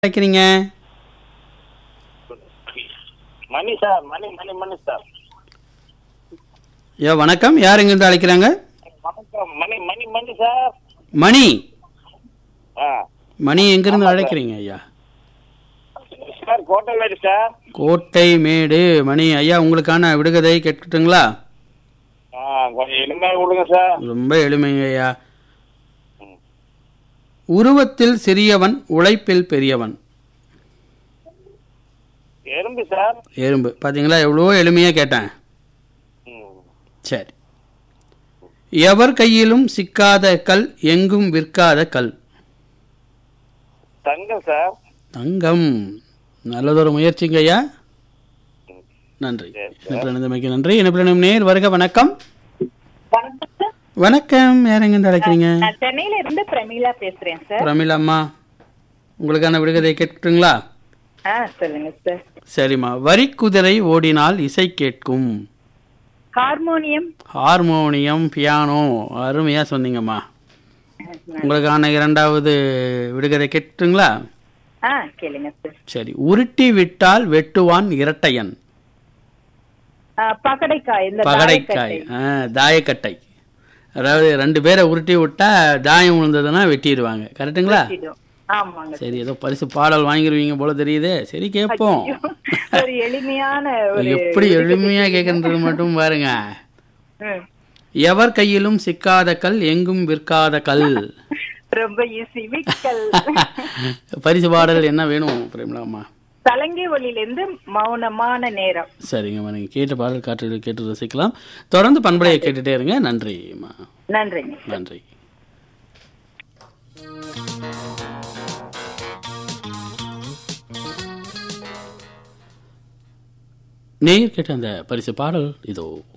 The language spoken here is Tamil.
அழைக்கிறீங்க மணி சார் மணி மணி மணி சார் ஐயா வணக்கம் யார் எங்கிருந்து அழைக்கிறாங்க வணக்கம் மணி மணி மணி சார் மணி ஆ மணி எங்கிருந்து அழைக்கிறீங்க ஐயா சார் கோட்டைமேடு சார் கோட்டை மேடு மணி ஐயா உங்களுக்கான விடுகதை கேட்கட்டுங்களா ஆ கொஞ்சம் எளிமையாக கொடுங்க சார் ரொம்ப எளிமைங்க ஐயா உருவத்தில் சிறியவன் உழைப்பில் பெரியவன் எறும்பு சார் எறும்பு பாத்தீங்களா எவ்வளோ எளிமையாக கேட்டேன் ம். சரி எவர் கையிலும் சிக்காத கல் எங்கும் விற்காத கல் தங்கம் சார் தங்கம் நல்லதொரு முயற்சிங்க ஐயா நன்றி சரி, இணைப்பில் இணைந்தமைக்கு நன்றி இணைப்பில் நேர் வருக வணக்கம் வணக்கம் சார் வணக்கம் யார் எங்கிருந்து அழைக்கிறீங்க நான் சென்னையில இருந்து பிரமீளா பேசுறேன் சார் பிரமிளா அம்மா உங்களுக்கான விடுகதை கேட்கட்டுங்களா ஆ சொல்லுங்க சார் சரிம்மா வரி குதிரை ஓடினால் இசை கேட்கும் ஹார்மோனியம் ஹார்மோனியம் பியானோ அருமையா சொன்னீங்கம்மா உங்களுக்கான இரண்டாவது விடுகதை கேட்டுங்களா ஆ கேளுங்க சார் சரி உருட்டி விட்டால் வெட்டுவான் இரட்டையன் ஆ, பகடைக்காய் இந்த பகடைக்காய் தாயக்கட்டை. ஆ, தாயக்கட்டை அதாவது ரெண்டு பேரை உருட்டி விட்டா தாயம் விழுந்ததுன்னா வெட்டிடுவாங்க கரெக்ட்டுங்களா வெட்டிடும். ஆமாங்க சரி ஏதோ பரிசு பாடல் வாங்கிருவீங்க போல தெரியுதே சரி கேட்போம் ஒரு எளிமையான ஒரு எப்படி எளிமையா கேட்கறது மட்டும் பாருங்க ம். எவர் கையிலும் சிக்காத கல் எங்கும் விற்காத கல் ரொம்ப ஈஸி விக்கல் பரிசு பாடல் என்ன வேணும் பிரேமலாமா சலங்கை ஒளியிலிருந்து மௌனமான நேரம் சரிங்கம்மா நீங்க கேட்ட பாடல் காற்று கேட்டு ரசிக்கலாம் தொடர்ந்து பண்பலையை கேட்டுட்டே இருங்க நன்றிம்மா நன்றிங்க நன்றி நேர் கேட்ட அந்த பரிசு பாடல் இதோ